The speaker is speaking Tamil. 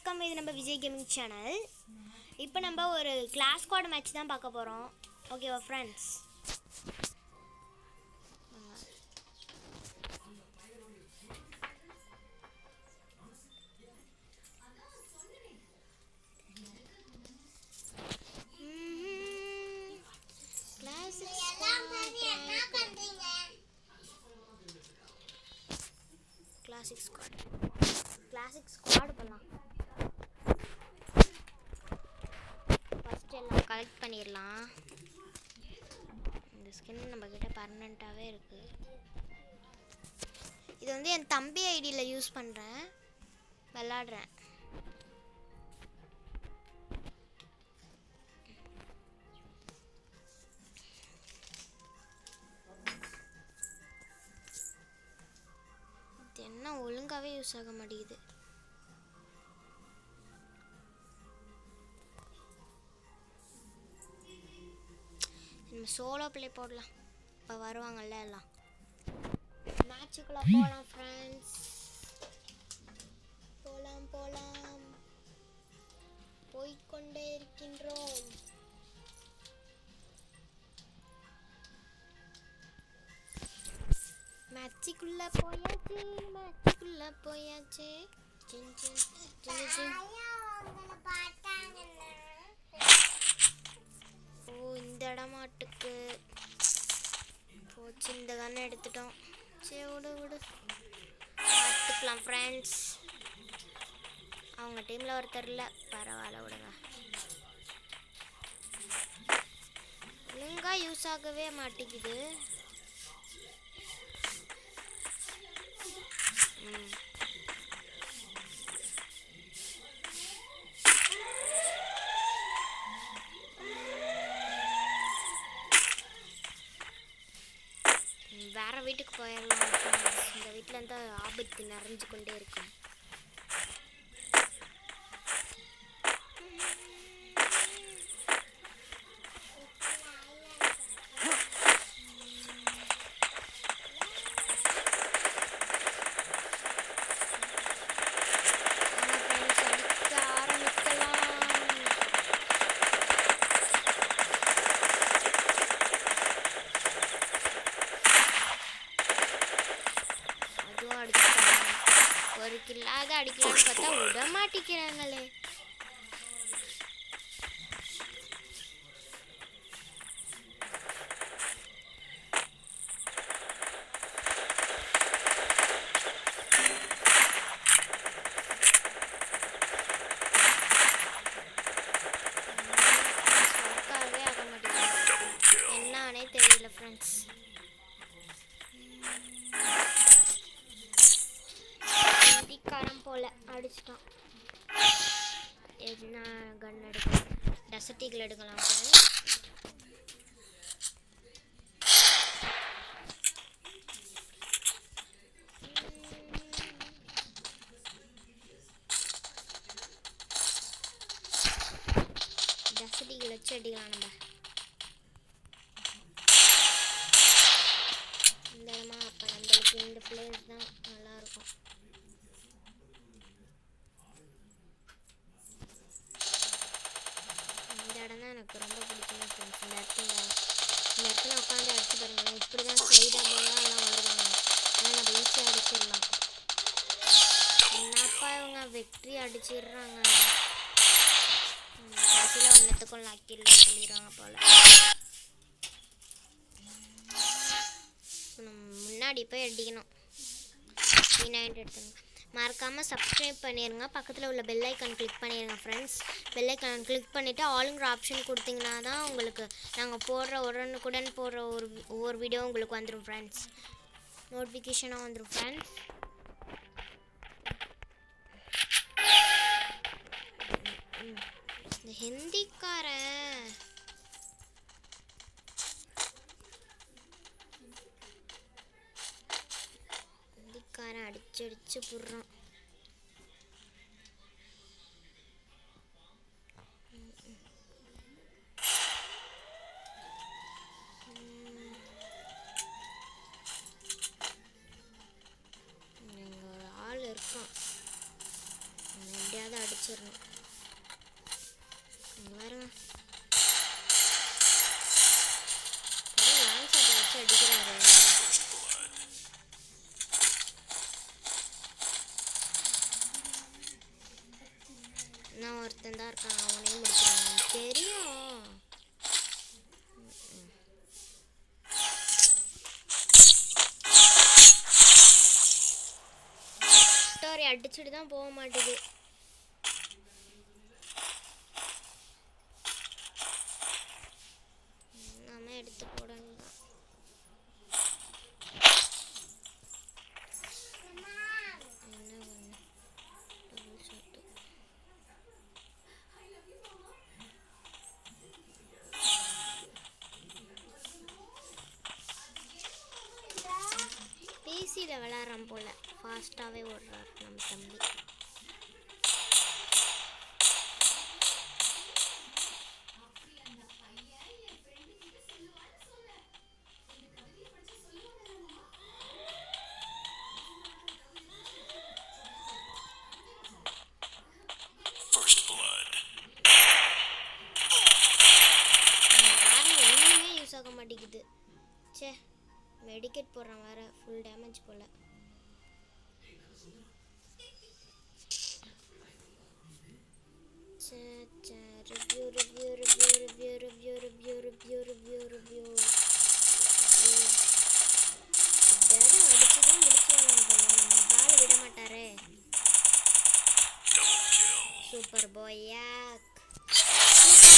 வணக்கம் இது நம்ம விஜய் கேமிங் சேனல் இப்போ நம்ம ஒரு கிளாஸ் ஸ்குவாட் மேட்ச் தான் பார்க்க போகிறோம் ஓகேவா friends classic squad classic squad பண்ணலாம் ஃபர்ஸ்ட் எல்லாம் கலெக்ட் பண்ணிடலாம் இந்த ஸ்கின் நம்ம கிட்ட பர்மனெண்ட்டாகவே இருக்கு இது வந்து என் தம்பி ஐடியில் யூஸ் பண்ணுறேன் விளாடுறேன் இது என்ன ஒழுங்காகவே யூஸ் ஆக மாட்டேங்குது நம்ம சோலோ ப்ளே போடலாம் இப்போ வருவாங்கல்ல எல்லாம் மேட்சுக்குள்ளே போகலாம் ஃப்ரெண்ட்ஸ் போகலாம் போகலாம் போய்க்கொண்டே இருக்கின்றோம் மேட்சுக்குள்ளே போயாச்சு மேட்சுக்குள்ளே போயாச்சு சின் சின் சின் சின் ஓ இந்த இடமாட்டுக்கு போச்சு இந்த கண்ணை எடுத்துட்டோம் சரி விடு விடு பார்த்துக்கலாம் ஃப்ரெண்ட்ஸ் அவங்க டீமில் ஒருத்தர் இல்லை பரவாயில்ல விடுங்க ஒழுங்கா யூஸ் ஆகவே மாட்டேங்குது ம் ம், வேற வீட்டுக்கு போயிடலாம் friends. இந்த வீட்டில் இருந்து ஆபத்து நிறைஞ்சு கொண்டே இருக்கும் வாங்க friends, அடிக்க ஆரம்பிக்கலாம் அதுவும் அடிச்சுட்டாங்க ஒரு கில்லாத அடிக்கலாம்னு பார்த்தா விட மாட்டேங்கிறாங்களே work ஆகவே ஆக மாட்டேங்குது என்னன்னே தெரியல ஃப்ரெண்ட்ஸ் ஹிந்திக்காரன் போல அடிச்சிட்டான் என்ன கன் எடுக்கலாம் டசட்டிகள் எடுக்கலாம் friends. டசட்டிகள் வச்சு அடிக்கலாம் நம்ம இந்த இடமா அப்போ நம்மளுக்கு இந்த பிளேஸ் தான் நல்லா இருக்கும் இந்த இடம் தான் எனக்கு ரொம்ப பிடிச்ச ஃப்ரெண்ட்ஸ் இந்த இடத்துல இந்த இடத்துல உட்காந்து அடிச்சு பாருங்க இப்படி தான் சைடாக போலாம் எல்லாம் வருவாங்க ஆனால் நம்ம ஈஸியாக அடிச்சிடலாம் என்னப்பா இவங்க வெற்றி அடிச்சிடுறாங்க ம், கடைசியில் ஒன்றத்துக்கும் லாக்கிடலாம் சொல்லிடுவாங்க போல் இப்போ நம்ம முன்னாடி போய் அடிக்கணும் வீணாயிட்டு எடுத்துங்க மறக்காமல் சப்ஸ்கிரைப் பண்ணிடுங்க பக்கத்தில் உள்ள பெல் ஐக்கான் கிளிக் பண்ணிடுங்க ஃப்ரெண்ட்ஸ் பெல் ஐக்கான் கிளிக் பண்ணிவிட்டு ஆளுங்கிற ஆப்ஷன் கொடுத்தீங்கன்னா தான் உங்களுக்கு நாங்கள் போடுற உடனுக்குடன் போடுற ஒரு வி- ஒவ்வொரு வீடியோ உங்களுக்கு வந்துடும் ஃப்ரெண்ட்ஸ் நோட்டிஃபிகேஷனாக வந்துடும் ஃப்ரெண்ட்ஸ் இந்த ஹிந்திக்காரன் ஹிந்திக்காரன் அடிச்சு அடிச்சு புடுறான் எப்படியாவது அடிச்சிடணும் இங்க பாருங்க லாங் ஷாட் வச்சு அடிக்கிறாரு இன்னும் ஒருத்தன் தான் இருக்கான் அவனையும் முடிச்சிருவாங்க தெரியும் ஸ்டோரி அடிச்சுட்டு தான் போக மாட்டேது நாம எடுத்து போடணும் தான் என்ன பண்ணு டபுள் ஷாட்டு பிசியில் விளாட்றான் போல ஃபாஸ்ட்டாகவே ஓடுறார் நம்ம தம்பி First blood. யாரும் ஒன்றுமே யூஸ் ஆக மாட்டேங்குது ச்சே மெடிக்கெட் போடுறான் வேற ஃபுல் டேமேஜ் போல ச்சே ச்சே review review review review review review review review review எப்படியாவது அடிச்சு தான் முடிச்சிருவாங்க போல நம்ம பால் விட மாட்டாரே Double kill. சூப்பர் பாய் யாக்